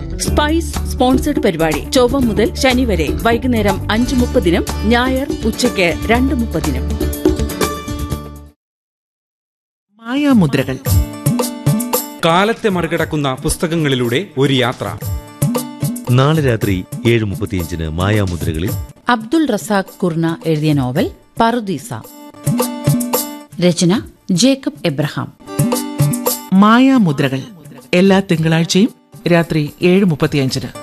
spice sponsored പരിപാടി ചൊവ്വ മുതൽ ശനി വരെ വൈകുന്നേരം അഞ്ച് മുപ്പതിനും ഞായർ ഉച്ചയ്ക്ക് രണ്ട് മുപ്പതിനും മായാമുദ്രകൾ കാലത്തെ മറികടക്കുന്ന പുസ്തകങ്ങളിലൂടെ ഒരു യാത്ര നാളെ രാത്രി ഏഴ് മുപ്പത്തിയഞ്ചിന് മായാമുദ്രകളിൽ അബ്ദുൾ റസാഖ് കുർണ എഴുതിയ നോവൽ പറുദീസ രചന ജേക്കബ് എബ്രഹാം മായാമുദ്രകൾ എല്ലാ തിങ്കളാഴ്ചയും രാത്രി ഏഴ് മുപ്പത്തിയഞ്ചിന്